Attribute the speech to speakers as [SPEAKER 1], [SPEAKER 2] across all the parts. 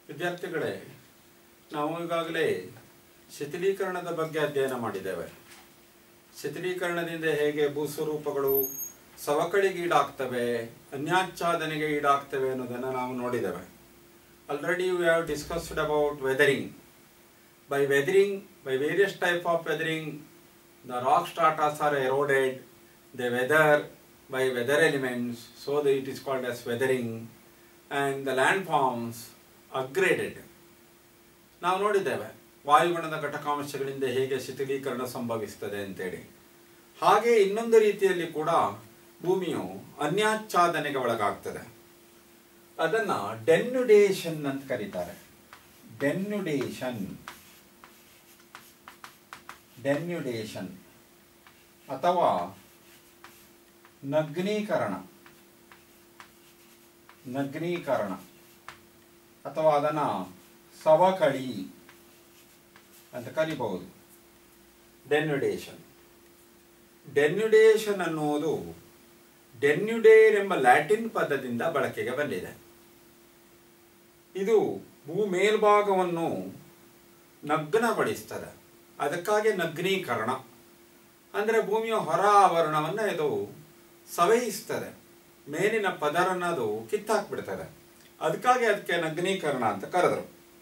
[SPEAKER 1] ವಿದ್ಯಾರ್ಥಿಗಳೇ ನಾವು ಈಗಾಗಲೇ ಶಿಥಿಲೀಕರಣದ ಬಗ್ಗೆ ಅಧ್ಯಯನ ಮಾಡಿದ್ದೇವೆ ಶಿಥಿಲೀಕರಣದಿಂದ ಹೇಗೆ ಭೂಸ್ವರೂಪಗಳು ಸವಕಳಿಗೀಡಾಗ್ತವೆ ಅನ್ಯಾಚ್ಛಾದನೆಗೆ ಈಡಾಗ್ತವೆ ಅನ್ನೋದನ್ನು ನಾವು ನೋಡಿದ್ದೇವೆ already we have discussed about weathering by weathering by various type of weathering the rock stratas are eroded the weather by weather elements, so that it is called as weathering, and the landforms upgraded. ನಾವು ನೋಡಿದ್ದೇವೆ ವಾಯುಗುಣದ ಘಟಕಾಂಶಗಳಿಂದ ಹೇಗೆ ಶಿಥಿಲೀಕರಣ ಸಂಭವಿಸ್ತದೆ ಅಂತೇಳಿ ಹಾಗೆ ಇನ್ನೊಂದು ರೀತಿಯಲ್ಲಿ ಕೂಡ ಭೂಮಿಯು ಅನ್ಯಾಚ್ಛಾದನೆಗೆ ಒಳಗಾಗ್ತದೆ ಅದನ್ನ ಡೆನ್ಯುಡೇಷನ್ ಅಂತ ಕರೀತಾರೆ ಡೆನ್ಯುಡೇಷನ್ ಡೆನ್ಯುಡೇಷನ್ ಅಥವಾ ನಗ್ನೀಕರಣ ನಗ್ನೀಕರಣ ಅಥವಾ ಅದನ್ನ ಸವಕಳಿ ಅಂತ ಕರಿಬಹುದು ಡೆನ್ಯುಡೇಷನ್ ಡೆನ್ಯುಡೇಷನ್ ಅನ್ನುವುದು ಡೆನ್ಯುಡೇರ್ ಎಂಬ ಲ್ಯಾಟಿನ್ ಪದದಿಂದ ಬಳಕೆಗೆ ಬಂದಿದೆ ಇದು ಭೂ ಮೇಲ್ಭಾಗವನ್ನು ನಗ್ನಗೊಳಿಸ್ತದೆ ಅದಕ್ಕಾಗಿ ನಗ್ನೀಕರಣ ಅಂದರೆ ಭೂಮಿಯ ಹೊರ ಆವರಣವನ್ನು ಇದು ಸವೆಯಿಸ್ತದೆ ಮೇಲಿನ ಪದರನ್ನದು ಕಿತ್ತಾಕ್ಬಿಡ್ತದೆ ಅದಕ್ಕಾಗಿ ಅದಕ್ಕೆ ನಗ್ನೀಕರಣ ಅಂತ ಕರೆದರು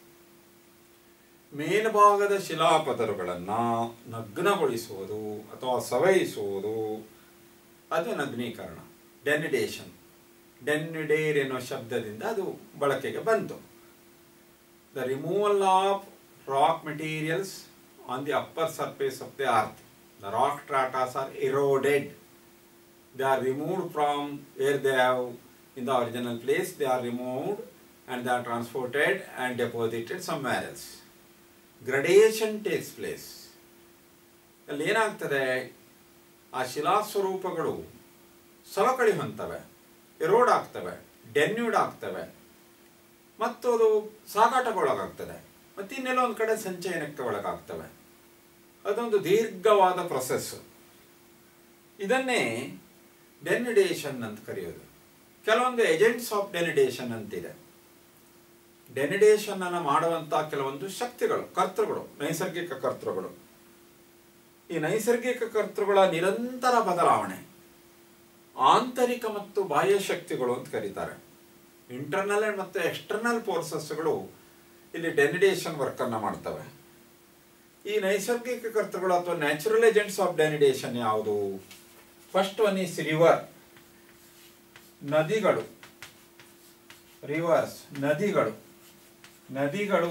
[SPEAKER 1] ಮೇಲ್ಭಾಗದ ಶಿಲಾಪದರುಗಳನ್ನು ನಗ್ನಗೊಳಿಸುವುದು ಅಥವಾ ಸವೆಯಿಸುವುದು ಅದು ನಗ್ನೀಕರಣ ಡೆನಿಡೇಷನ್ ಡೆನ್ಯುಡೇರ್ ಎನ್ನುವ ಶಬ್ದದಿಂದ ಅದು ಬಳಕೆಗೆ ಬಂತು the removal of rock materials on the upper surface of the earth the rock stratas are eroded. They are removed from where they have in the original place, they are removed and they are transported and deposited somewhere else. Gradation takes place. ಅಲ್ಲಿ ಏನಾಗ್ತದೆ ಆ ಶಿಲಾಸ್ವರೂಪಗಳು ಸವಕಳಿ ಹೊಂತವೆ ಎರೋಡ್ ಆಗ್ತವೆ ಡೆನ್ಯೂಡ್ ಆಗ್ತವೆ ಮತ್ತು ಅದು ಸಾಗಾಟಗೊಳಗಾಗ್ತದೆ ಮತ್ತು ಇನ್ನೆಲ್ಲ ಒಂದು ಕಡೆ ಸಂಚಯನಕ್ಕೆ ಒಳಗಾಗ್ತವೆ ಅದೊಂದು ದೀರ್ಘವಾದ ಪ್ರೊಸೆಸ್ ಇದನ್ನೇ ಡೆನಿಡೇಷನ್ ಅಂತ ಕರೆಯೋದು ಕೆಲವೊಂದು ಏಜೆಂಟ್ಸ್ ಆಫ್ ಡೆನಿಡೇಷನ್ ಅಂತಿದೆ ಡೆನಿಡೇಷನ್ ಅನ್ನು ಮಾಡುವಂತಹ ಕೆಲವೊಂದು ಶಕ್ತಿಗಳು ಕರ್ತೃಗಳು ನೈಸರ್ಗಿಕ ಕರ್ತೃಗಳು ಈ ನೈಸರ್ಗಿಕ ಕರ್ತೃಗಳ ನಿರಂತರ ಬದಲಾವಣೆ ಆಂತರಿಕ ಮತ್ತು ಬಾಹ್ಯ ಶಕ್ತಿಗಳು ಅಂತ ಕರೀತಾರೆ ಇಂಟರ್ನಲ್ ಮತ್ತು ಎಕ್ಸ್ಟರ್ನಲ್ ಫೋರ್ಸಸ್ಗಳು ಇಲ್ಲಿ ಡೆನಿಡೇಷನ್ ವರ್ಕ್ ಅನ್ನ ಮಾಡ್ತವೆ ಈ ನೈಸರ್ಗಿಕ ಕರ್ತೃಗಳು ಅಥವಾ ನ್ಯಾಚುರಲ್ ಏಜೆಂಟ್ಸ್ ಆಫ್ ಡೆನಿಡೇಷನ್ ಯಾವುದು ಫಸ್ಟ್ ಒನ್ ಈಸ್ ರಿವರ್ ನದಿಗಳು ರಿವರ್ಸ್ ನದಿಗಳು ನದಿಗಳು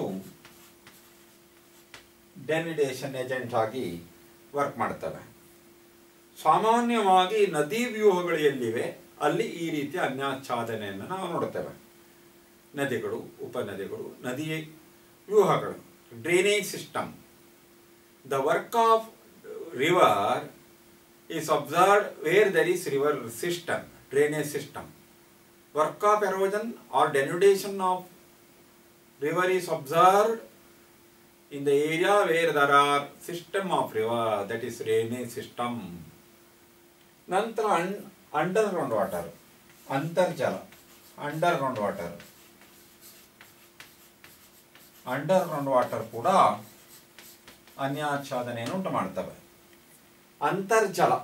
[SPEAKER 1] ಡೆನಿಡೇಷನ್ ಏಜೆಂಟ್ ಆಗಿ ವರ್ಕ್ ಮಾಡ್ತವೆ ಸಾಮಾನ್ಯವಾಗಿ ನದಿ ವ್ಯೂಹಗಳು ಎಲ್ಲಿವೆ ಅಲ್ಲಿ ಈ ರೀತಿಯ ಅನ್ಯಾಚ್ಛಾದನೆಯನ್ನು ನಾವು ನೋಡುತ್ತೇವೆ ನದಿಗಳು ಉಪನದಿಗಳು ನದಿ ವ್ಯೂಹಗಳು drainage system the work of river is observed where there is river system, drainage system. Work of erosion or denudation of river is observed in the area where there are system of river, that is drainage system. ನಂತರ ಅನ್ underground water ಅಂತರ್ಜಲ underground water underground water ಕೂಡ ಅನ್ಯಾಚ್ಛಾದನೆಯನ್ನು ಉಂಟು ಮಾಡ್ತವೆ ಅಂತರ್ಜಲ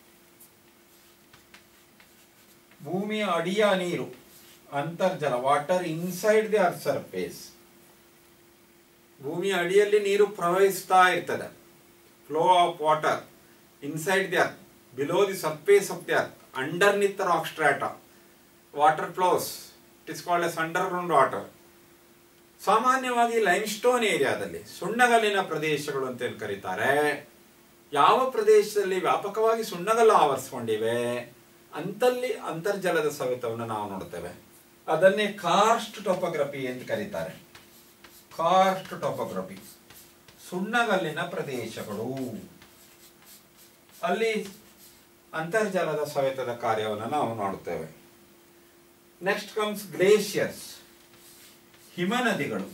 [SPEAKER 1] ಭೂಮಿಯ ಅಡಿಯ ನೀರು ಅಂತರ್ಜಲ water inside the earth surface ಭೂಮಿಯ ಅಡಿಯಲ್ಲಿ ನೀರು ಪ್ರವಹಿಸ್ತಾ ಇರ್ತದೆ flow of water inside the earth below the surface of the earth underneath rock strata water flows it is called as underground water ಸಾಮಾನ್ಯವಾಗಿ ಲೈಮ್ಸ್ಟೋನ್ ಏರಿಯಾದಲ್ಲಿ ಸುಣ್ಣಗಲ್ಲಿನ ಪ್ರದೇಶಗಳು ಅಂತ ಏನು ಕರೀತಾರೆ ಯಾವ ಪ್ರದೇಶದಲ್ಲಿ ವ್ಯಾಪಕವಾಗಿ ಸುಣ್ಣಗಲ್ಲು ಆವರಿಸಿಕೊಂಡಿವೆ ಅಂತಲ್ಲಿ ಅಂತರ್ಜಲದ ಸವೆತವನ್ನು ನಾವು ನೋಡ್ತೇವೆ ಅದನ್ನೇ ಕಾರ್ಸ್ಟ್ ಟೋಪೋಗ್ರಫಿ ಅಂತ ಕರೀತಾರೆ ಕಾರ್ಸ್ಟ್ ಟೋಪೋಗ್ರಫಿ ಸುಣ್ಣಗಲ್ಲಿನ ಪ್ರದೇಶಗಳು ಅಲ್ಲಿ ಅಂತರ್ಜಲದ ಸವೆತದ ಕಾರ್ಯವನ್ನು ನಾವು ನೋಡುತ್ತೇವೆ ನೆಕ್ಸ್ಟ್ ಕಮ್ಸ್ ಗ್ಲೇಷಿಯರ್ಸ್ ಹಿಮನದಿಗಳು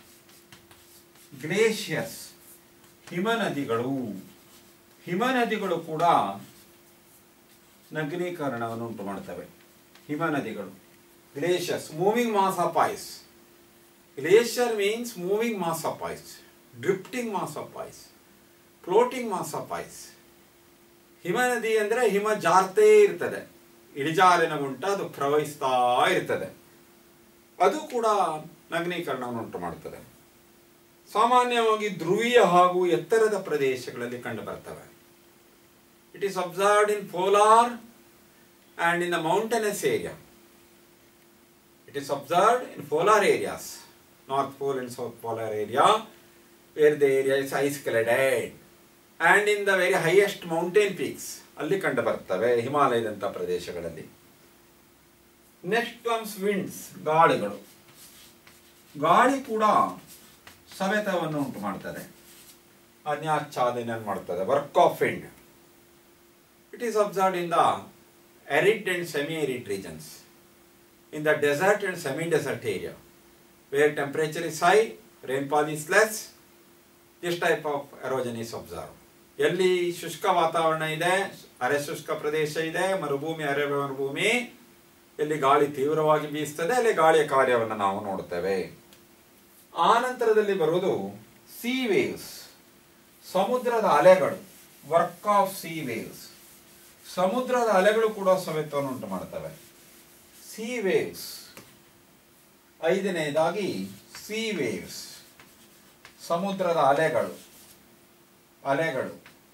[SPEAKER 1] ಗ್ಲೇಷಿಯರ್ಸ್ ಹಿಮನದಿಗಳು ಹಿಮನದಿಗಳು ಕೂಡ ನಗ್ನೀಕರಣವನ್ನು ಉಂಟು ಮಾಡ್ತವೆ ಹಿಮನದಿಗಳು glaciers moving mass of ice glacier means moving mass of ice drifting mass of ice floating mass of ice ಹಿಮ ನದಿ ಅಂದರೆ ಹಿಮ ಜಾರ್ತೇ ಇರ್ತದೆ ಇಳಿಜಾರಿನ ಗುಂಟ ಅದು ಪ್ರವಹಿಸ್ತಾ ಇರ್ತದೆ ಅದು ಕೂಡ ನಗ್ನೀಕರಣವನ್ನು ಉಂಟು ಮಾಡುತ್ತದೆ ಸಾಮಾನ್ಯವಾಗಿ ಧ್ರುವೀಯ ಹಾಗೂ ಎತ್ತರದ ಪ್ರದೇಶಗಳಲ್ಲಿ ಕಂಡು ಬರ್ತವೆ it is observed in polar and in the mountainous area it is observed in polar areas north pole and south polar area where the area is ice cladded and in the very highest mountain peaks ಅಲ್ಲಿ ಕಂಡು ಬರ್ತವೆ ಹಿಮಾಲಯದಂಥ ಪ್ರದೇಶಗಳಲ್ಲಿ next comes winds ಗಾಳಿಗಳು ಗಾಳಿ ಕೂಡ ಸವೆತವನ್ನು ಉಂಟು ಮಾಡ್ತದೆ ಅನ್ಯಾಚ್ಛಾದನೆ ಮಾಡ್ತದೆ work of wind it is observed in the arid and semi-arid regions. In the desert and semi-desert area, where temperature is high, rainfall is less, this type of erosion is observed. ಎಲ್ಲಿ ಶುಷ್ಕ ವಾತಾವರಣ ಇದೆ ಅರೆ ಶುಷ್ಕ ಪ್ರದೇಶ ಇದೆ ಮರುಭೂಮಿ ಅರೆ ಮರುಭೂಮಿ ಎಲ್ಲಿ ಗಾಳಿ ತೀವ್ರವಾಗಿ ಬೀಸ್ತದೆ ಅಲ್ಲಿ ಗಾಳಿಯ ಕಾರ್ಯವನ್ನು ನಾವು ನೋಡ್ತೇವೆ ಆ ನಂತರದಲ್ಲಿ ಬರುವುದು ಸಿ ವೇವ್ಸ್ ಸಮುದ್ರದ ಅಲೆಗಳು ವರ್ಕ್ ಆಫ್ ಸಿ ವೇವ್ಸ್ ಸಮುದ್ರದ ಅಲೆಗಳು ಕೂಡ ಸವೆತವನ್ನು ಉಂಟು ಮಾಡ್ತವೆ ಸಿ ವೇವ್ಸ್ ಐದನೇದಾಗಿ ಸಿ ವೇವ್ಸ್ ಸಮುದ್ರದ ಅಲೆಗಳು ಅಲೆಗಳು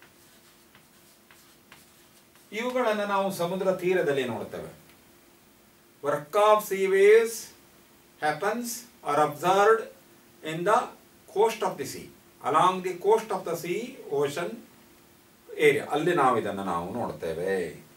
[SPEAKER 1] ಇವುಗಳನ್ನು ನಾವು ಸಮುದ್ರ ತೀರದಲ್ಲಿ ನೋಡ್ತೇವೆ work of sea waves happens are observed in the coast of the sea along the coast of the sea ocean area ಅಲ್ಲಿ ನಾವು ಇದನ್ನು ನಾವು ನೋಡ್ತೇವೆ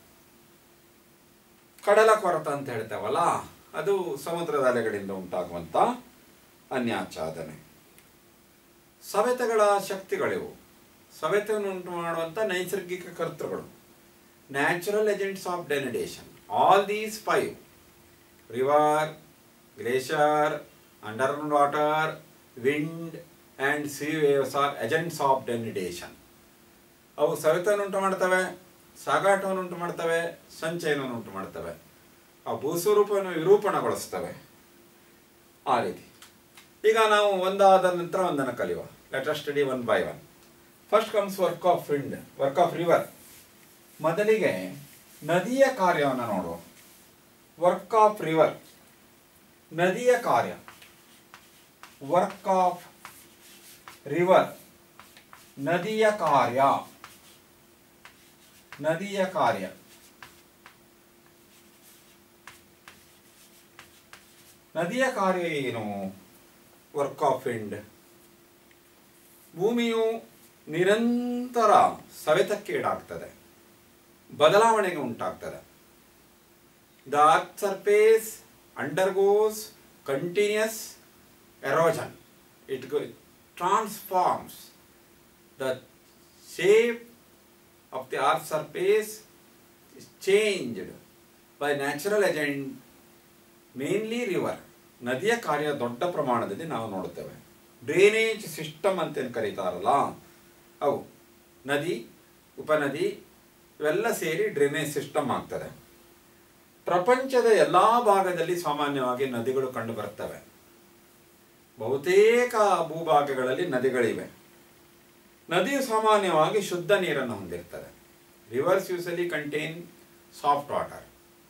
[SPEAKER 1] ಕಡಲ ಕೊರತ ಅಂತ ಹೇಳ್ತೇವಲ್ಲ ಅದು ಸಮುದ್ರದ ಅಲೆಗಳಿಂದ ಉಂಟಾಗುವಂತ ಅನ್ಯಾಚ್ಛಾದನೆ ಸವೆತಗಳ ಶಕ್ತಿಗಳಿವು ಸವೆತವನ್ನು ಉಂಟು ಮಾಡುವಂಥ ನೈಸರ್ಗಿಕ ಕರ್ತೃಗಳು natural agents of denudation all these five river glacier under water wind and sea waves are agents of denudation ಅವು ಸವೆತವನ್ನು ಉಂಟು ಮಾಡ್ತವೆ ಸಾಗಾಟವನ್ನು ಉಂಟು ಮಾಡ್ತವೆ ಸಂಚಯನವನ್ನು ಉಂಟು ಮಾಡ್ತವೆ ಆ ಭೂಸ್ವರೂಪವನ್ನು ವಿರೂಪಣಗೊಳಿಸ್ತವೆ ಆ ರೀತಿ ಈಗ ನಾವು ಒಂದಾದ ನಂತರ ಒಂದನ್ನು ಕಲಿಯುವ let study one by one first comes work of wind work of river ಮೊದಲಿಗೆ ನದಿಯ ಕಾರ್ಯವನ್ನು ನೋಡುವ ವರ್ಕ್ ಆಫ್ ರಿವರ್ ನದಿಯ ಕಾರ್ಯ ವರ್ಕ್ ಆಫ್ ರಿವರ್ ನದಿಯ ಕಾರ್ಯ ನದಿಯ ಕಾರ್ಯ ನದಿಯ ಕಾರ್ಯ ಏನು ವರ್ಕ್ ಆಫ್ ವಿಂಡ್ ಭೂಮಿಯು ನಿರಂತರ ಸವೆತಕ್ಕೆ ಈಡಾಗ್ತದೆ ಬದಲಾವಣೆಗೆ ಉಂಟಾಗ್ತದೆ the earth surface undergoes continuous erosion it transforms the shape of the earth surface is changed by natural agent mainly river ನದಿಯ ಕಾರ್ಯ ದೊಡ್ಡ ಪ್ರಮಾಣದಲ್ಲಿ ನಾವು ನೋಡುತ್ತೇವೆ ಡ್ರೈನೇಜ್ ಸಿಸ್ಟಮ್ ಅಂತೇನು ಕರೀತಾರಲ್ಲ ಅವು ನದಿ ಉಪನದಿ ಇವೆಲ್ಲ ಸೇರಿ ಡ್ರೈನೇಜ್ ಸಿಸ್ಟಮ್ ಆಗ್ತದೆ ಪ್ರಪಂಚದ ಎಲ್ಲ ಭಾಗದಲ್ಲಿ ಸಾಮಾನ್ಯವಾಗಿ ನದಿಗಳು ಕಂಡು ಬರ್ತವೆ ಬಹುತೇಕ ಭೂಭಾಗಗಳಲ್ಲಿ ನದಿಗಳಿವೆ ನದಿಯು ಸಾಮಾನ್ಯವಾಗಿ ಶುದ್ಧ ನೀರನ್ನು ಹೊಂದಿರ್ತದೆ rivers usually contain soft water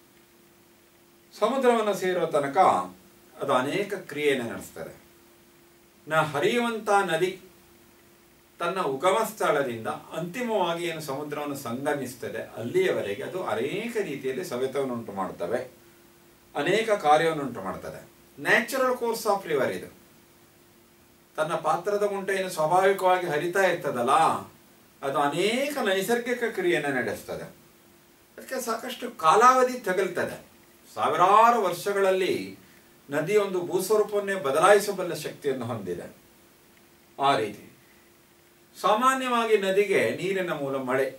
[SPEAKER 1] ಸಮುದ್ರವನ್ನು ಸೇರೋ ತನಕ ಅದು ಅನೇಕ ಕ್ರಿಯೆಯನ್ನು ನಡೆಸ್ತದೆ ನ ಹರಿಯುವಂಥ ನದಿ ತನ್ನ ಉಗಮ ಸ್ಥಳದಿಂದ ಅಂತಿಮವಾಗಿ ಏನು ಸಮುದ್ರವನ್ನು ಸಂಗಮಿಸ್ತದೆ ಅಲ್ಲಿಯವರೆಗೆ ಅದು ಅನೇಕ ರೀತಿಯಲ್ಲಿ ಸವೆತವನ್ನು ಉಂಟು ಮಾಡ್ತವೆ ಅನೇಕ ಕಾರ್ಯವನ್ನು ಉಂಟು ಮಾಡ್ತದೆ ನ್ಯಾಚುರಲ್ ಕೋರ್ಸ್ ಆಫ್ ರಿವರ್ ಇದು ತನ್ನ ಪಾತ್ರದ ಗುಂಟ ಏನು ಸ್ವಾಭಾವಿಕವಾಗಿ ಹರಿತಾ ಇರ್ತದಲ್ಲ ಅದು ಅನೇಕ ನೈಸರ್ಗಿಕ ಕ್ರಿಯೆಯನ್ನು ನಡೆಸ್ತದೆ ಅದಕ್ಕೆ ಸಾಕಷ್ಟು ಕಾಲಾವಧಿ ತಗಲ್ತದೆ ಸಾವಿರಾರು ವರ್ಷಗಳಲ್ಲಿ ನದಿ ಒಂದು ಭೂಸ್ವರೂಪವನ್ನೇ ಬದಲಾಯಿಸಬಲ್ಲ ಶಕ್ತಿಯನ್ನು ಹೊಂದಿದೆ ಆ ರೀತಿ ಸಾಮಾನ್ಯವಾಗಿ ನದಿಗೆ ನೀರಿನ ಮೂಲ ಮಳೆ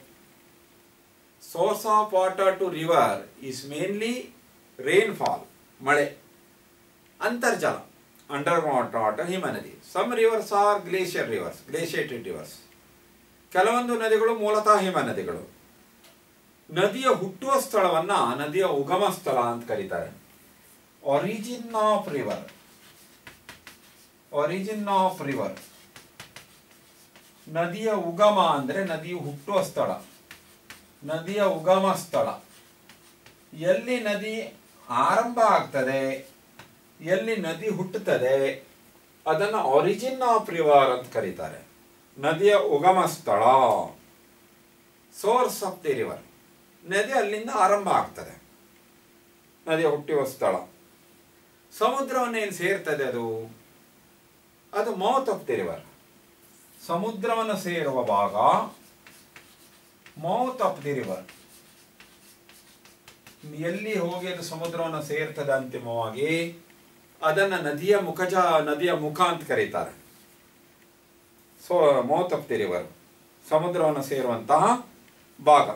[SPEAKER 1] source of water to river is mainly rainfall ಮಳೆ ಅಂತರ್ಜಲ ಅಂಡರ್ ವಾಟರ್ ಹಿಮ ನದಿ some rivers are glacier rivers glaciated rivers ಕೆಲವೊಂದು ನದಿಗಳು ಮೂಲತಃ ಹಿಮ ನದಿಗಳು ನದಿಯ ಹುಟ್ಟುವ ಸ್ಥಳವನ್ನ ನದಿಯ ಉಗಮ ಸ್ಥಳ ಅಂತ ಕರೀತಾರೆ origin of river origin of river ನದಿಯ ಉಗಮ ಅಂದ್ರೆ ನದಿಯು ಹುಟ್ಟುವ ಸ್ಥಳ ನದಿಯ ಉಗಮ ಸ್ಥಳ ಎಲ್ಲಿ ನದಿ ಆರಂಭ ಆಗ್ತದೆ ಎಲ್ಲಿ ನದಿ ಹುಟ್ಟುತ್ತದೆ ಅದನ್ನು ಒರಿಜಿನ್ ಆಫ್ ರಿವರ್ ಅಂತ ಕರೀತಾರೆ ನದಿಯ ಉಗಮ ಸ್ಥಳ ಸೋರ್ಸ್ ಆಫ್ ದಿ ರಿವರ್ ನದಿ ಅಲ್ಲಿಂದ ಆರಂಭ ಆಗ್ತದೆ ನದಿಯ ಹುಟ್ಟುವ ಸ್ಥಳ ಸಮುದ್ರವನ್ನೇನು ಸೇರ್ತದೆ ಅದು ಅದು ಮೌತ್ ಆಫ್ ದಿ ರಿವರ್ ಸಮುದ್ರವನ್ನು ಸೇರುವ ಭಾಗ ಮೌತ್ ಆಫ್ ದಿ ರಿವರ್ ಎಲ್ಲಿ ಹೋಗಿ ಅದು ಸಮುದ್ರವನ್ನು ಸೇರ್ತದೆ ಅಂತಿಮವಾಗಿ ಅದನ್ನ ನದಿಯ ಮುಖಜ ನದಿಯ ಮುಖ ಅಂತ ಕರೀತಾರೆ so mouth of the river ಸಮುದ್ರವನ್ನು ಸೇರುವಂತಹ ಭಾಗ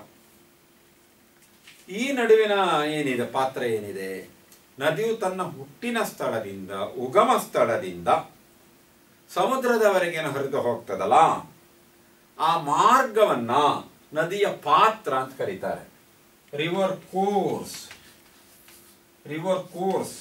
[SPEAKER 1] ಈ ನಡುವಿನ ಏನಿದೆ ಪಾತ್ರ ಏನಿದೆ ನದಿಯು ತನ್ನ ಹುಟ್ಟಿನ ಸ್ಥಳದಿಂದ ಉಗಮ ಸ್ಥಳದಿಂದ ಸಮುದ್ರದವರೆಗೆ ಹರಿದು ಹೋಗ್ತದಲ್ಲ ಆ ಮಾರ್ಗವನ್ನ ನದಿಯ ಪಾತ್ರ ಅಂತ ಕರೀತಾರೆ ರಿವರ್ ಕೋರ್ಸ್ ರಿವರ್ ಕೋರ್ಸ್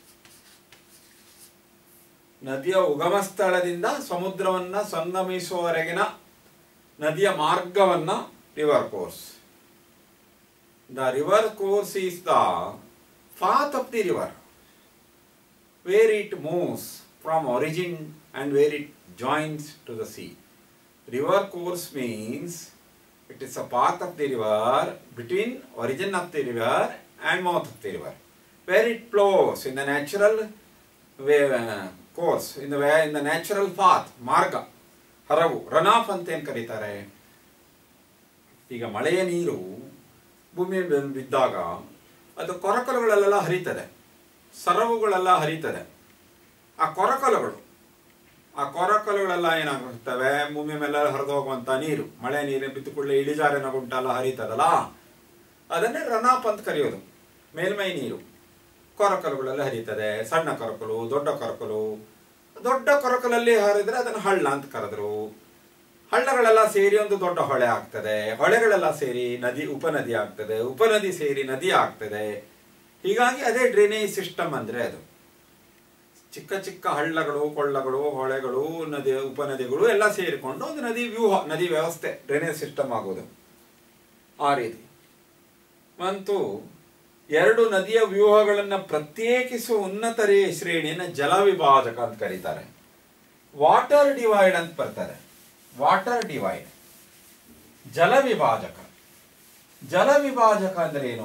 [SPEAKER 1] ನದಿಯ ಉಗಮ ಸ್ಥಳದಿಂದ ಸಮುದ್ರವನ್ನ ಸಂಗಮಿಸುವವರೆಗಿನ ನದಿಯ ಮಾರ್ಗವನ್ನ river course the river course is the path of the river where it moves from origin and where it joins to the sea river course means it is a path of the river between origin of the river and mouth of the river where it flows in the natural way, uh, course in the way in the natural path ಮಾರ್ಗ ಹರವು ರನಾಫ್ ಅಂತ ಏನು ಕರೀತಾರೆ ಈಗ ಮಳೆಯ ನೀರು ಭೂಮಿ ಮೇಲೆ ಬಿದ್ದಾಗ ಅದು ಕೊರಕಲುಗಳೆಲ್ಲ ಹರಿತದೆ ಸರವುಗಳೆಲ್ಲ ಹರಿತದೆ ಆ ಕೊರಕಲುಗಳು ಆ ಕೊರಕಲುಗಳೆಲ್ಲ ಏನಾಗುತ್ತವೆ ಭೂಮಿ ಮೇಲೆ ಹರಿದು ಹೋಗುವಂತ ನೀರು ಮಳೆ ನೀರು ಬಿತ್ತುಕೊಳ್ಳೆ ಇಳಿಜಾರಿನ ಗುಂಟೆಲ್ಲ ಹರಿತದಲ್ಲ ಅದನ್ನೇ ರನಾಪ್ ಅಂತ ಕರೆಯೋದು ಮೇಲ್ಮೈ ನೀರು ಕೊರಕಲುಗಳೆಲ್ಲ ಹರಿತದೆ ಸಣ್ಣ ಕೊರಕಲು ದೊಡ್ಡ ಕೊರಕಲು ದೊಡ್ಡ ಕೊರಕಲಲ್ಲಿ ಹರಿದ್ರೆ ಅದನ್ನು ಹಳ್ಳ ಅಂತ ಕರೆದ್ರು ಹಳ್ಳಗಳೆಲ್ಲ ಸೇರಿ ಒಂದು ದೊಡ್ಡ ಹೊಳೆ ಆಗ್ತದೆ ಹೊಳೆಗಳೆಲ್ಲ ಸೇರಿ ನದಿ ಉಪನದಿ ಆಗ್ತದೆ ಉಪನದಿ ಸೇರಿ ನದಿ ಆಗ್ತದೆ ಹೀಗಾಗಿ ಅದೇ ಡ್ರೈನೇಜ್ ಸಿಸ್ಟಮ್ ಅಂದ್ರೆ ಅದು ಚಿಕ್ಕ ಚಿಕ್ಕ ಹಳ್ಳಗಳು ಕೊಳ್ಳಗಳು ಹೊಳೆಗಳು ನದಿ ಉಪನದಿಗಳು ಎಲ್ಲ ಸೇರಿಕೊಂಡು ಒಂದು ನದಿ ವ್ಯೂಹ ನದಿ ವ್ಯವಸ್ಥೆ ಡ್ರೈನೇಜ್ ಸಿಸ್ಟಮ್ ಆಗೋದು ಆ ರೀತಿ ಮತ್ತು ಎರಡು ನದಿಯ ವ್ಯೂಹಗಳನ್ನು ಪ್ರತ್ಯೇಕಿಸುವ ಉನ್ನತ ರೇ ಶ್ರೇಣಿಯನ್ನು ಜಲ ವಿಭಾಜಕ ಅಂತ ಕರೀತಾರೆ ವಾಟರ್ ಡಿವೈಡ್ ಅಂತ ಬರ್ತಾರೆ ವಾಟರ್ ಡಿವೈಡ್ ಜಲ ವಿಭಾಜಕ ಜಲ ವಿಭಾಜಕ ಅಂದ್ರೆ ಏನು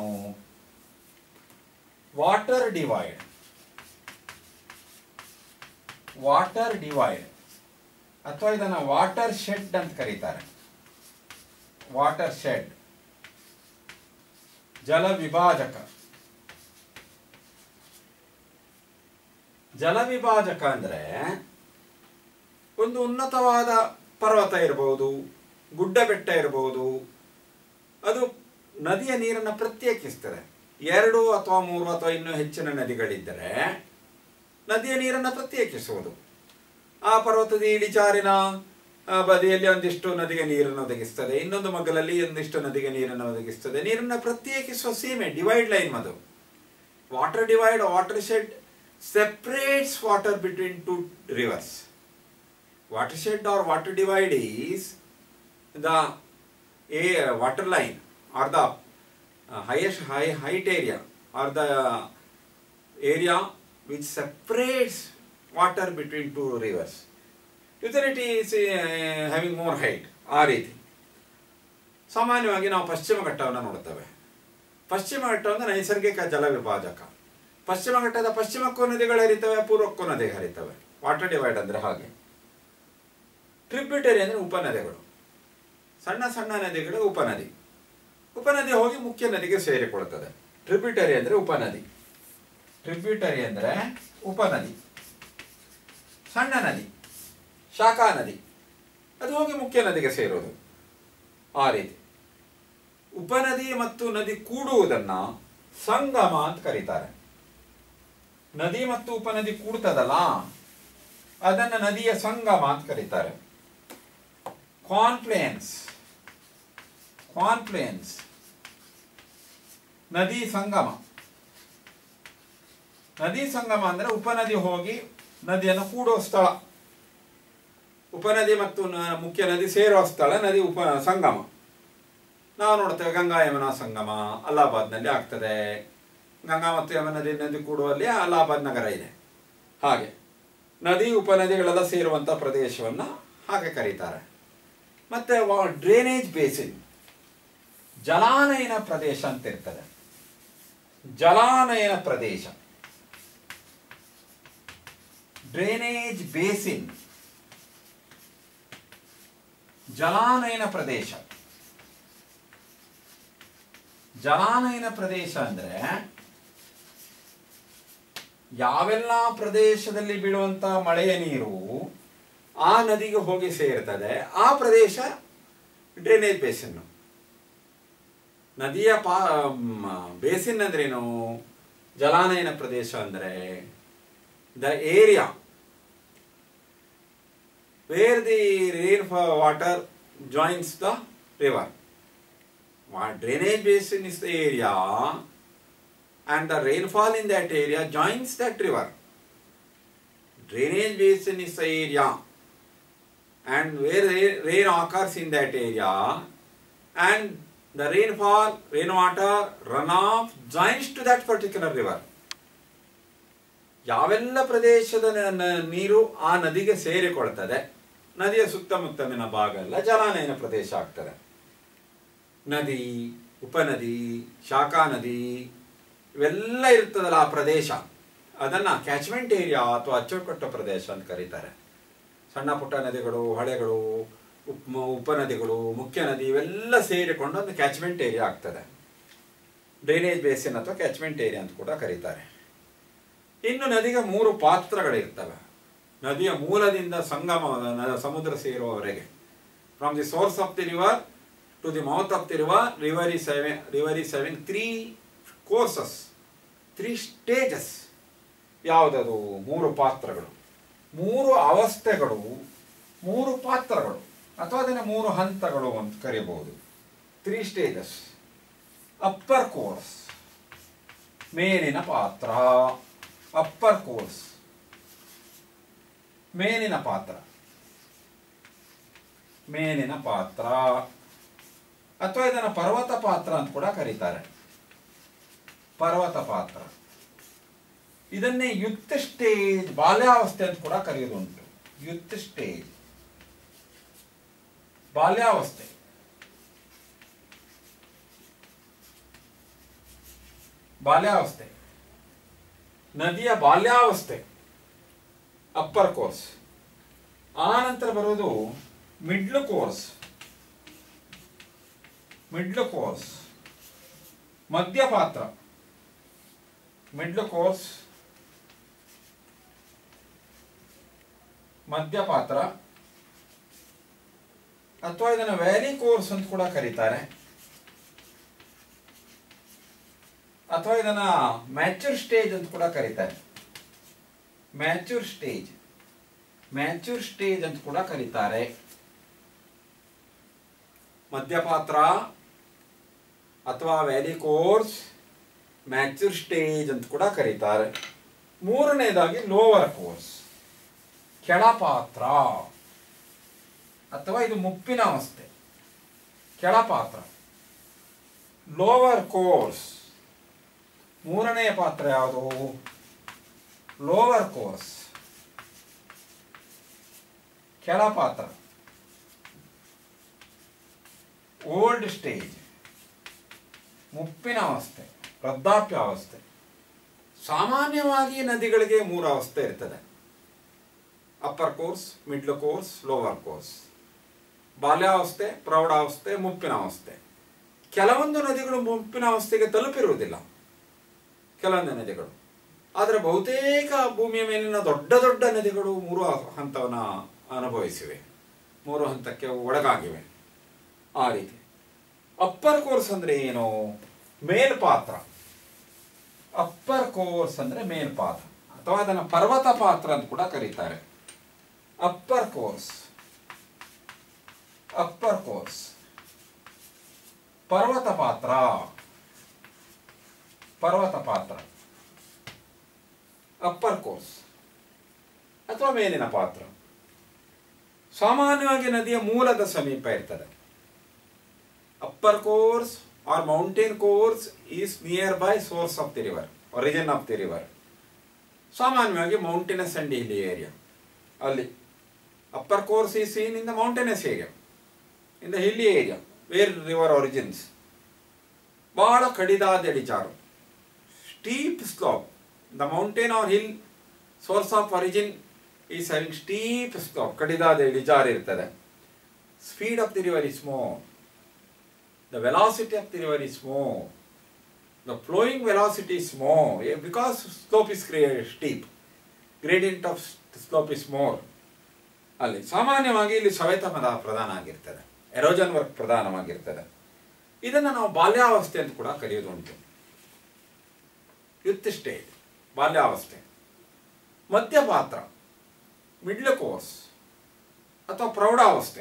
[SPEAKER 1] ವಾಟರ್ ಡಿವೈಡ್ ವಾಟರ್ ಡಿವೈಡ್ ಅಥವಾ ಇದನ್ನ ವಾಟರ್ ಶೆಡ್ ಅಂತ ಕರೀತಾರೆ ವಾಟರ್ ಶೆಡ್ ಜಲ ವಿಭಾಜಕ ಜಲ ವಿಭಾಜಕ ಅಂದ್ರೆ ಒಂದು ಉನ್ನತವಾದ ಪರ್ವತ ಇರಬಹುದು ಗುಡ್ಡ ಬೆಟ್ಟ ಇರಬಹುದು ಅದು ನದಿಯ ನೀರನ್ನು ಪ್ರತ್ಯೇಕಿಸ್ತದೆ ಎರಡು ಅಥವಾ ಮೂರು ಅಥವಾ ಇನ್ನೂ ಹೆಚ್ಚಿನ ನದಿಗಳಿದ್ದರೆ ನದಿಯ ನೀರನ್ನು ಪ್ರತ್ಯೇಕಿಸುವುದು ಆ ಪರ್ವತದ ಇಳಿಜಾರಿನ ಆ, ಬದಿಯಲ್ಲಿ ಒಂದಿಷ್ಟು ನದಿಗೆ ನೀರನ್ನು ಒದಗಿಸ್ತದೆ ಇನ್ನೊಂದು ಮಗ್ಗಲಲ್ಲಿ ಒಂದಿಷ್ಟು ನದಿಗೆ ನೀರನ್ನು ಒದಗಿಸ್ತದೆ ನೀರನ್ನು ಪ್ರತ್ಯೇಕಿಸುವ ಸೀಮೆ ಡಿವೈಡ್ ಲೈನ್ ಅದು water divide water shed separates water between two rivers water shed or water divide is the a water line or the uh, highest high height area or the area which separates water between two rivers utility is uh, having more height ಆ ರೀತಿ ಸಾಮಾನ್ಯವಾಗಿ ನಾವು ಪಶ್ಚಿಮ ಘಟ್ಟವನ್ನು ನೋಡುತ್ತೇವೆ ಪಶ್ಚಿಮ ಘಟ್ಟವನ್ನು ನೈಸರ್ಗಿಕ ಜಲ ವಿಭಾಜಕ ಪಶ್ಚಿಮ ಘಟ್ಟದ ಪಶ್ಚಿಮಕ್ಕೂ ನದಿಗಳು ಹರಿತವೆ ಪೂರ್ವಕ್ಕೂ ನದಿ ಹರಿತವೆ ವಾಟರ್ ಡಿವೈಡ್ ಅಂದ್ರೆ ಹಾಗೆ ಟ್ರಿಬ್ಯೂಟರಿ ಅಂದರೆ ಉಪನದಿಗಳು ಸಣ್ಣ ಸಣ್ಣ ನದಿಗಳು ಉಪನದಿ ಉಪನದಿ ಹೋಗಿ ಮುಖ್ಯ ನದಿಗೆ ಸೇರಿಕೊಳ್ಳುತ್ತದೆ ಟ್ರಿಬ್ಯೂಟರಿ ಅಂದರೆ ಉಪನದಿ ಟ್ರಿಬ್ಯೂಟರಿ ಅಂದರೆ ಉಪನದಿ ಸಣ್ಣ ನದಿ ಶಾಖಾ ನದಿ ಅದು ಹೋಗಿ ಮುಖ್ಯ ನದಿಗೆ ಸೇರೋದು ಆ ರೀತಿ ಉಪನದಿ ಮತ್ತು ನದಿ ಕೂಡುವುದನ್ನ ಸಂಗಮ ಅಂತ ಕರೀತಾರೆ ನದಿ ಮತ್ತು ಉಪನದಿ ಕೂಡ್ತದಲ್ಲ ಅದನ್ನ ನದಿಯ ಸಂಗಮ ಅಂತ ಕರೀತಾರೆ ಕಾನ್ಫ್ಲುಯೆನ್ಸ್ ಕಾನ್ಫ್ಲುಯೆನ್ಸ್ ನದಿ ಸಂಗಮ ನದಿ ಸಂಗಮ ಅಂದ್ರೆ ಉಪನದಿ ಹೋಗಿ ನದಿಯನ್ನು ಕೂಡುವ ಸ್ಥಳ ಉಪನದಿ ಮತ್ತು ನ- ಮುಖ್ಯ ನದಿ ಸೇರುವ ಸ್ಥಳ ನದಿ ಉಪ ಸಂಗಮ ನಾವು ನೋಡ್ತೇವೆ ಗಂಗಾ ಯಮುನಾ ಸಂಗಮ ಅಲಹಾಬಾದ್ನಲ್ಲಿ ಆಗ್ತದೆ ಗಂಗಾ ಮತ್ತು ಯಮುನಾ ನದಿ ನದಿ ಕೂಡುವಲ್ಲಿ ಅಲಹಾಬಾದ್ ನಗರ ಇದೆ ಹಾಗೆ ನದಿ ಉಪನದಿಗಳೆಲ್ಲ ಸೇರುವಂಥ ಪ್ರದೇಶವನ್ನು ಹಾಗೆ ಕರೀತಾರೆ ಮತ್ತೆ ಡ್ರೈನೇಜ್ ಬೇಸಿನ್ ಜಲಾನಯನ ಪ್ರದೇಶ ಅಂತ ಇರ್ತದೆ ಜಲಾನಯನ ಪ್ರದೇಶ ಡ್ರೈನೇಜ್ ಬೇಸಿನ್ ಜಲಾನಯನ ಪ್ರದೇಶ ಜಲಾನಯನ ಪ್ರದೇಶ ಅಂದ್ರೆ ಯಾವೆಲ್ಲ ಪ್ರದೇಶದಲ್ಲಿ ಬೀಳುವಂತ ಮಳೆಯ ನೀರು ಆ ನದಿಗೆ ಹೋಗಿ ಸೇರ್ತದೆ ಆ ಪ್ರದೇಶ ಡ್ರೈನೇಜ್ ಬೇಸಿನ್ ನದಿಯ ಪಾ ಮ್, ಬೇಸಿನ್ ಅಂದ್ರೇನು ಜಲಾನಯನ ಪ್ರದೇಶ ಅಂದ್ರೆ the area where the rain water joins the river drainage basin is the area and the rainfall in that area joins that river. Drainage basin is the area and where ra- rain occurs in that area and the rainfall, rainwater runoff joins to that particular river. ಯಾವೆಲ್ಲ ಪ್ರದೇಶದ ನ- ನ- ನೀರು ಆ ನದಿಗೆ ಸೇರಿಕೊಳ್ತದೆ ನದಿಯ ಸುತ್ತಮುತ್ತಲಿನ ಭಾಗ ಎಲ್ಲ ಜಲಾನಯನ ಪ್ರದೇಶ ಆಗ್ತದೆ ನದಿ ಉಪನದಿ ಶಾಖಾ ನದಿ ಇವೆಲ್ಲ ಇರ್ತದಲ್ಲ ಆ ಪ್ರದೇಶ ಅದನ್ನ ಕ್ಯಾಚ್ಮೆಂಟ್ ಏರಿಯಾ ಅಥವಾ ಅಚ್ಚುಕಟ್ಟ ಪ್ರದೇಶ ಅಂತ ಕರೀತಾರೆ ಸಣ್ಣ ಪುಟ್ಟ ನದಿಗಳು ಹೊಳೆಗಳು ಉಪ್ ಉಪನದಿಗಳು ಮುಖ್ಯ ನದಿ ಇವೆಲ್ಲ ಸೇರಿಕೊಂಡು ಒಂದು ಕ್ಯಾಚ್ಮೆಂಟ್ ಏರಿಯಾ ಆಗ್ತದೆ ಡ್ರೈನೇಜ್ ಬೇಸಿನ್ ಅಥವಾ ಕ್ಯಾಚ್ಮೆಂಟ್ ಏರಿಯಾ ಅಂತ ಕೂಡ ಕರೀತಾರೆ ಇನ್ನು ನದಿಗೆ ಮೂರು ಪಾತ್ರಗಳಿರ್ತವೆ ನದಿಯ ಮೂಲದಿಂದ ಸಂಗಮ ನ- ಸಮುದ್ರ ಸೇರುವವರೆಗೆ from the source of the river to the mouth of the river river is seven river is seven three courses three stages ಯಾವುದದು ಮೂರು ಪಾತ್ರಗಳು ಮೂರು ಅವಸ್ಥೆಗಳು ಮೂರು ಪಾತ್ರಗಳು ಅಥವಾ ಅದನ್ನ ಮೂರು ಹಂತಗಳು ಅಂತ ಕರೀಬಹುದು ತ್ರೀ ಸ್ಟೇಜಸ್ ಅಪ್ಪರ್ ಕೋರ್ಸ್ ಮೇಲಿನ ಪಾತ್ರ ಅಪ್ಪರ್ ಕೋರ್ಸ್ ಮೇಲಿನ ಪಾತ್ರ ಮೇಲಿನ ಪಾತ್ರ ಅಥವಾ ಇದನ್ನು ಪರ್ವತ ಪಾತ್ರ ಅಂತ ಕೂಡ ಕರೀತಾರೆ ಪರ್ವತ ಪಾತ್ರ ಇದನ್ನೇ ಯುಕ್ತ ಸ್ಟೇಜ್ ಬಾಲ್ಯಾವಸ್ಥೆ ಅಂತ ಕೂಡ ಕರೆಯೋದುಂಟು ಯುಕ್ತ ಸ್ಟೇಜ್ ಬಾಲ್ಯಾವಸ್ಥೆ ಬಾಲ್ಯಾವಸ್ಥೆ ನದಿಯ ಬಾಲ್ಯಾವಸ್ಥೆ ಅಪ್ಪರ್ ಕೋರ್ಸ್ ಆ ನಂತರ ಬರೋದು ಮಿಡ್ಲ್ ಕೋರ್ಸ್ ಮಿಡ್ಲ್ ಕೋರ್ಸ್ ಮಧ್ಯಪಾತ್ರ ಮಿಡ್ಲ್ ಕೋರ್ಸ್ ಮಧ್ಯಪಾತ್ರ ಅಥವಾ ಇದನ್ನು ವ್ಯಾಲಿ ಕೋರ್ಸ್ ಅಂತ ಕೂಡ ಕರೀತಾರೆ ಅಥವಾ ಇದನ್ನ ಮ್ಯಾಚೂರ್ ಸ್ಟೇಜ್ ಅಂತ ಕೂಡ ಕರೀತಾರೆ ಮ್ಯಾಚೂರ್ ಸ್ಟೇಜ್ ಮ್ಯಾಚೂರ್ ಸ್ಟೇಜ್ ಅಂತ ಕೂಡ ಕರೀತಾರೆ ಮಧ್ಯಪಾತ್ರ ಅಥವಾ ವ್ಯಾಲಿ ಕೋರ್ಸ್ ಮ್ಯಾಚೂರ್ ಸ್ಟೇಜ್ ಅಂತ ಕೂಡ ಕರೀತಾರೆ ಮೂರನೇದಾಗಿ ಲೋವರ್ ಕೋರ್ಸ್ ಕೆಳಪಾತ್ರ ಅಥವಾ ಇದು ಮುಪ್ಪಿನ ಅವಸ್ಥೆ ಕೆಳಪಾತ್ರ ಲೋವರ್ ಕೋರ್ಸ್ ಮೂರನೇ ಪಾತ್ರ ಯಾವುದು ಲೋವರ್ ಕೋರ್ಸ್ ಕೆಳಪಾತ್ರ ಓಲ್ಡ್ ಸ್ಟೇಜ್ ಮುಪ್ಪಿನ ಅವಸ್ಥೆ ವೃದ್ಧಾಪ್ಯ ಅವಸ್ಥೆ ಸಾಮಾನ್ಯವಾಗಿ ನದಿಗಳಿಗೆ ಮೂರು ಅವಸ್ಥೆ ಇರ್ತದೆ upper course middle course lower course ಬಾಲ್ಯಾವಸ್ಥೆ ಪ್ರೌಢಾವಸ್ಥೆ ಮುಪ್ಪಿನ ಅವಸ್ಥೆ ಕೆಲವೊಂದು ನದಿಗಳು ಮುಪ್ಪಿನ ಅವಸ್ಥೆಗೆ ತಲುಪಿರುವುದಿಲ್ಲ ಕೆಲವೊಂದು ನದಿಗಳು ಆದರೆ ಬಹುತೇಕ ಭೂಮಿಯ ಮೇಲಿನ ದೊಡ್ಡ ದೊಡ್ಡ ನದಿಗಳು ಮೂರು ಹಂತವನ್ನು ಅನುಭವಿಸಿವೆ ಮೂರು ಹಂತಕ್ಕೆ ಒಳಗಾಗಿವೆ ಆ ರೀತಿ ಅಪ್ಪರ್ ಕೋರ್ಸ್ ಅಂದ್ರೆ ಏನು ಮೇಲ್ಪಾತ್ರ ಅಪ್ಪರ್ ಕೋರ್ಸ್ ಅಂದ್ರೆ ಮೇಲ್ಪಾತ್ರ ಅಥವಾ ಅದನ್ನು ಪರ್ವತ ಪಾತ್ರ ಅಂತ ಕೂಡ ಕರೀತಾರೆ ಅಪ್ಪರ್ ಕೋರ್ಸ್ ಅಪ್ಪರ್ ಕೋರ್ಸ್ ಪರ್ವತ ಪಾತ್ರ ಪರ್ವತ ಪಾತ್ರ ಅಪ್ಪರ್ ಕೋರ್ಸ್ ಅಥವಾ ಮೇಲಿನ ಪಾತ್ರ ಸಾಮಾನ್ಯವಾಗಿ ನದಿಯ ಮೂಲದ ಸಮೀಪ ಇರ್ತದೆ upper course or mountain course is near by source of the river origin of the river ಸಾಮಾನ್ಯವಾಗಿ ಮೌಂಟೇನಸ್ ಅಂಡ್ ಹಿಲಿ ಏರಿಯಾ ಅಲ್ಲಿ ಅಪ್ಪರ್ ಕೋರ್ಸ್ ಈ seen in the mountainous area in the hilly area where river origins ಬಹಳ ಕಡಿದಾದ ಇಳಿಜಾರು steep slope the mountain or hill source of origin is having steep slope ಕಡಿದಾದ ಇಳಿಜಾರು ಇರ್ತದೆ speed of the river is more the velocity of the river is more. The flowing velocity is more eh, because slope is crea- steep. Gradient of s- slope is more. ಅಲ್ಲಿ ಸಾಮಾನ್ಯವಾಗಿ ಇಲ್ಲಿ ಸವೆತ ಪದ ಪ್ರಧಾನ ಆಗಿರ್ತದೆ ಎರೋಜನ್ ವರ್ಕ್ ಪ್ರಧಾನವಾಗಿರ್ತದೆ ಇದನ್ನು ನಾವು ಬಾಲ್ಯಾವಸ್ಥೆ ಅಂತ ಕೂಡ ಕರೆಯೋದುಂಟು ಯುತ್ ಸ್ಟೇಜ್ ಬಾಲ್ಯಾವಸ್ಥೆ ಮಧ್ಯಪಾತ್ರ ಮಿಡ್ಲ್ ಕೋರ್ಸ್ ಅಥವಾ ಪ್ರೌಢಾವಸ್ಥೆ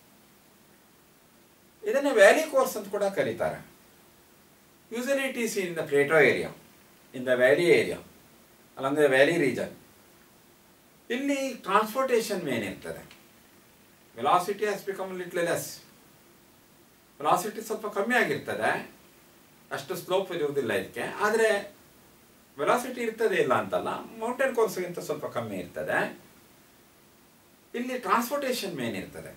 [SPEAKER 1] ಇದನ್ನು ವ್ಯಾಲಿ ಕೋರ್ಸ್ ಅಂತ ಕೂಡ ಕರೀತಾರೆ usually it is in the plateau area in the valley area ಅಲ್ಲಂದ್ರೆ ದ ವ್ಯಾಲಿ ರೀಜನ್ ಇಲ್ಲಿ ಟ್ರಾನ್ಸ್ಪೋರ್ಟೇಷನ್ ಮೇನ್ ಇರ್ತದೆ velocity has become little less velocity ಸ್ವಲ್ಪ ಕಮ್ಮಿ ಆಗಿರ್ತದೆ ಅಷ್ಟು ಸ್ಲೋಪ್ ಇರುವುದಿಲ್ಲ ಇದಕ್ಕೆ ಆದರೆ ವೆಲಾಸಿಟಿ ಇರ್ತದೆ ಇಲ್ಲ ಅಂತಲ್ಲ ಮೌಂಟೇನ್ ಕೋರ್ಸ್ಗಿಂತ ಸ್ವಲ್ಪ ಕಮ್ಮಿ ಇರ್ತದೆ ಇಲ್ಲಿ ಟ್ರಾನ್ಸ್ಪೋರ್ಟೇಷನ್ ಮೇನ್ ಇರ್ತದೆ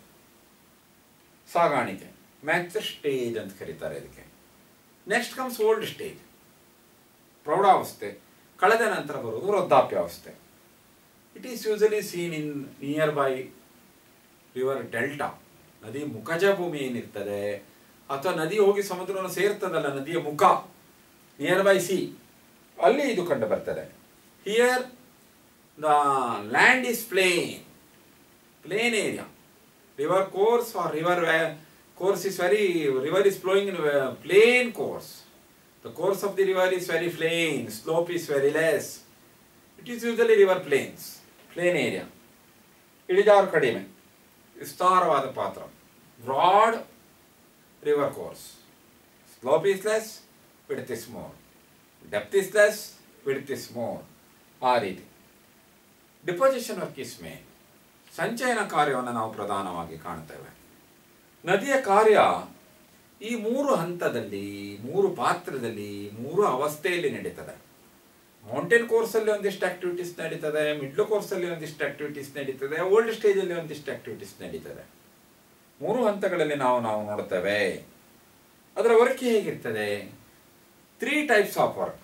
[SPEAKER 1] ಸಾಗಾಣಿಕೆ ಮ್ಯಾಚ್ ಸ್ಟೇಜ್ ಅಂತ ಕರೀತಾರೆ ಇದಕ್ಕೆ ನೆಕ್ಸ್ಟ್ ಕಮ್ಸ್ ಓಲ್ಡ್ ಸ್ಟೇಜ್ ಪ್ರೌಢಾವಸ್ಥೆ ಕಳೆದ ನಂತರ ಬರುವುದು ವೃದ್ಧಾಪ್ಯಾವಸ್ಥೆ it is usually seen in near by river delta ನದಿ ಮುಖಜ ಭೂಮಿ ಏನಿರ್ತದೆ ಅಥವಾ ನದಿ ಹೋಗಿ ಸಮುದ್ರವನ್ನು ಸೇರ್ತದಲ್ಲ ನದಿಯ ಮುಖ ನಿಯರ್ ಬೈ ಸಿ ಅಲ್ಲಿ ಇದು ಕಂಡು ಬರ್ತದೆ here the land is plain plain area river course or river wa- course is very river is flowing in a plain course the course of the river is very plain slope is very less it is usually river plains plain area ಇಳಿಜಾರು ಕಡಿಮೆ ವಿಸ್ತಾರವಾದ ಪಾತ್ರ broad river course slope is less width is more depth is less width is more ಆ ರೀತಿ deposition work is main ಸಂಚಯನ ಕಾರ್ಯವನ್ನು ನಾವು ಪ್ರಧಾನವಾಗಿ ಕಾಣ್ತೇವೆ ನದಿಯ ಕಾರ್ಯ ಈ ಮೂರು ಹಂತದಲ್ಲಿ ಮೂರು ಪಾತ್ರದಲ್ಲಿ ಮೂರು ಅವಸ್ಥೆಯಲ್ಲಿ ನಡೀತದೆ ಮೌಂಟೇನ್ ಕೋರ್ಸಲ್ಲಿ ಒಂದಿಷ್ಟು ಆಕ್ಟಿವಿಟೀಸ್ ನಡೀತದೆ ಮಿಡ್ಲ್ ಕೋರ್ಸಲ್ಲಿ ಒಂದಿಷ್ಟು ಆಕ್ಟಿವಿಟೀಸ್ ನಡೀತದೆ ಓಲ್ಡ್ ಸ್ಟೇಜಲ್ಲಿ ಒಂದಿಷ್ಟು ಆಕ್ಟಿವಿಟೀಸ್ ನಡೀತದೆ ಮೂರು ಹಂತಗಳಲ್ಲಿ ನಾವು ನಾವು ನೋಡ್ತೇವೆ ಅದರ ವರ್ಕ್ ಹೇಗಿರ್ತದೆ three types of work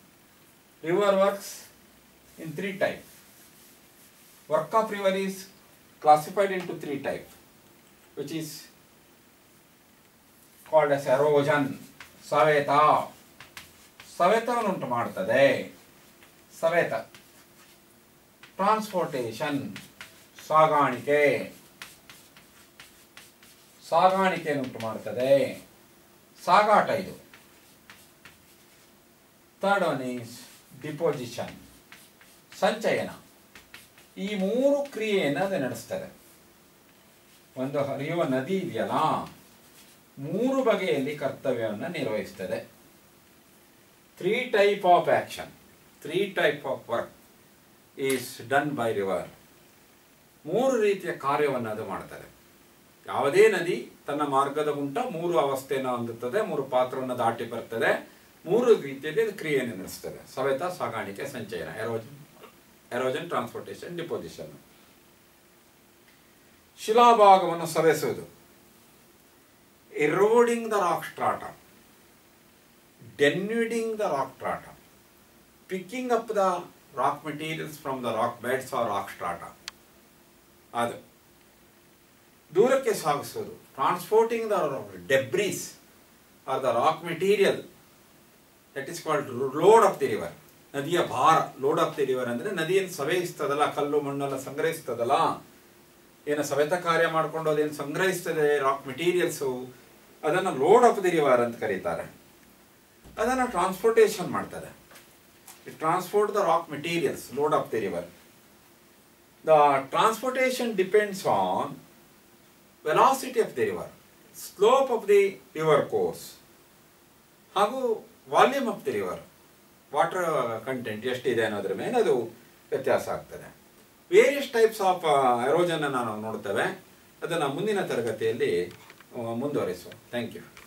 [SPEAKER 1] river works in three type work of river is classified into three types, which is called as erosion, ಸವೆತ ಸವೆತವನ್ನುಂಟು ಮಾಡ್ತದೆ ಸವೆತ ಟ್ರಾನ್ಸ್ಪೋರ್ಟೇಷನ್ ಸಾಗಾಣಿಕೆ ಸಾಗಾಣಿಕೆಯನ್ನುಂಟು ಮಾಡ್ತದೆ ಸಾಗಾಟ ಇದು ಥರ್ಡ್ ಒನ್ ಈಸ್ ಡಿಪೋಸಿಷನ್ ಸಂಚಯನ ಈ ಮೂರು ಕ್ರಿಯೆಯನ್ನು ಅದು ನಡೆಸ್ತದೆ ಒಂದು ಹರಿಯುವ ನದಿ ಇದೆಯಲ್ಲ ಮೂರು ಬಗೆಯಲ್ಲಿ ಕರ್ತವ್ಯವನ್ನು ನಿರ್ವಹಿಸ್ತದೆ three type of action three type of work is done by river ಮೂರು ರೀತಿಯ ಕಾರ್ಯವನ್ನು ಅದು ಮಾಡ್ತದೆ ಯಾವುದೇ ನದಿ ತನ್ನ ಮಾರ್ಗದ ಗುಂಟ ಮೂರು ಅವಸ್ಥೆಯನ್ನು ಹೊಂದುತ್ತದೆ ಮೂರು ಪಾತ್ರವನ್ನು ದಾಟಿ ಬರ್ತದೆ ಮೂರು ರೀತಿಯಲ್ಲಿ ಅದು ಕ್ರಿಯೆಯನ್ನು ನಡೆಸ್ತದೆ ಸವೆತ ಸಾಗಾಣಿಕೆ ಸಂಚಯನ ಎರೋಜನ್ ಎರೋಜನ್ ಟ್ರಾನ್ಸ್ಪೋರ್ಟೇಷನ್ ಡಿಪೋಸಿಷನ್ ಶಿಲಾಭಾಗವನ್ನು ಸವೆಸುವುದು eroding the rock strata denuding the rock strata picking up the rock materials from the rock beds or rock strata ಅದು ದೂರಕ್ಕೆ ಸಾಗಿಸೋದು transporting the debris or the rock material that is called load of the river ನದಿಯ ಭಾರ load of the river ಅಂದ್ರೆ ನದಿಯನ್ನು ಸವೆಯಿಸ್ತದಲ್ಲ ಕಲ್ಲು ಮಣ್ಣೆಲ್ಲ ಸಂಗ್ರಹಿಸ್ತದಲ್ಲ ಏನು ಸವೆತ ಕಾರ್ಯ ಮಾಡ್ಕೊಂಡು ಅದೇನು ಸಂಗ್ರಹಿಸ್ತದೆ ರಾಕ್ ಮೆಟೀರಿಯಲ್ಸು ಅದನ್ನು ಲೋಡ್ ಆಫ್ ದಿ ರಿವರ್ ಅಂತ ಕರೀತಾರೆ ಅದನ್ನು ಟ್ರಾನ್ಸ್ಪೋರ್ಟೇಷನ್ ಮಾಡ್ತದೆ transport the rock materials load of the river the transportation depends on velocity of the river slope of the river course ಹಾಗೂ volume of the river water content ಎಷ್ಟಿದೆ ಅನ್ನೋದ್ರ ಮೇಲೆ ಅದು ವ್ಯತ್ಯಾಸ ಆಗ್ತದೆ ವೇರಿಯಸ್ ಟೈಪ್ಸ್ ಆಫ್ ಎರೋಜನ್ ನಾವು ನೋಡ್ತೇವೆ ಅದನ್ನು ಮುಂದಿನ ತರಗತಿಯಲ್ಲಿ ಆ, ಮುಂದುವರಿಸುವ ಥ್ಯಾಂಕ್ ಯು